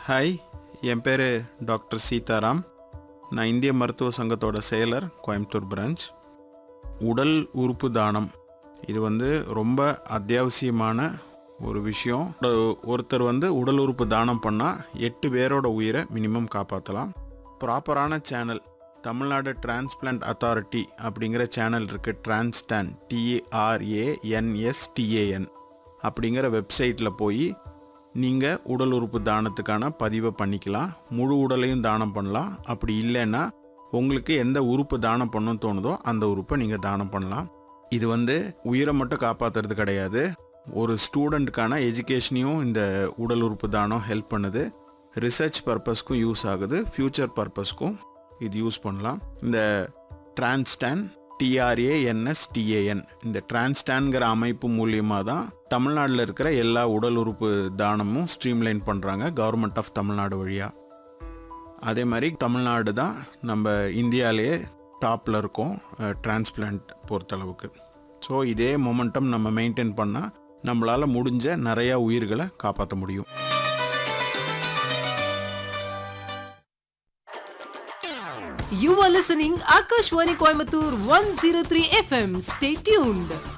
Hi என் பேர் doctor Sitaram நான் இந்திய மருத்துவ சங்கத்தோட செயலர் கோயம்புத்தூர் பிரான்ச் உடல் உறுப்பு தானம் இது வந்து ரொம்ப அத்தியாவசியமான ஒரு விஷயம் ஒரு- ஒருத்தர் வந்து உடல் உறுப்பு தானம் பண்ணால் எட்டு பேரோட உயிரை மினிமம் காப்பாற்றலாம் ப்ராப்பரான சேனல் தமிழ்நாடு டிரான்ஸ்பிளான்ட் அத்தாரிட்டி அப்படிங்கிற சேனல் இருக்குது டிரான்ஸ்டான் டிஏஆர்ஏஎன்எஸ்டிஏஎன் அப்படிங்கிற வெப்சைட்டில் போய் நீங்கள் உடல் உறுப்பு தானத்துக்கான பதிவை பண்ணிக்கலாம் முழு உடலையும் தானம் பண்ணலாம் அப்படி இல்லைன்னா உங்களுக்கு எந்த உறுப்பு தானம் பண்ணணும்னு தோணுதோ அந்த உறுப்பை நீங்கள் தானம் பண்ணலாம் இது வந்து உயிரை மட்டும் காப்பாற்றுறது கிடையாது ஒரு ஸ்டூடெண்ட்டுக்கான எஜுகேஷனையும் இந்த உடல் உறுப்பு தானம் ஹெல்ப் பண்ணுது ரிசர்ச் பர்பஸ்க்கும் யூஸ் ஆகுது ஃப்யூச்சர் பர்பஸ்க்கும் இது யூஸ் பண்ணலாம் இந்த டிரான்ஸ்டான் டிஆர்ஏஎன்எஸ்டிஏஎன் இந்த டிரான்ஸ்டான்கிற அமைப்பு மூலியமாக தான் தமிழ்நாட்டில் இருக்கிற எல்லா உடல் உறுப்பு தானமும் ஸ்ட்ரீம்லைன் பண்ணுறாங்க கவர்மெண்ட் ஆஃப் தமிழ்நாடு வழியாக அதே மாதிரி தமிழ்நாடு தான் நம்ம இந்தியாவிலேயே டாப்பில் இருக்கோம் டிரான்ஸ்பிளான்ட் பொறுத்தளவுக்கு ஸோ இதே மொமெண்டம் நம்ம மெயின்டைன் பண்ணால் நம்மளால் முடிஞ்ச நிறையா உயிர்களை காப்பாற்ற முடியும் You are listening Akashwani Coimbatore 103 FM. Stay tuned.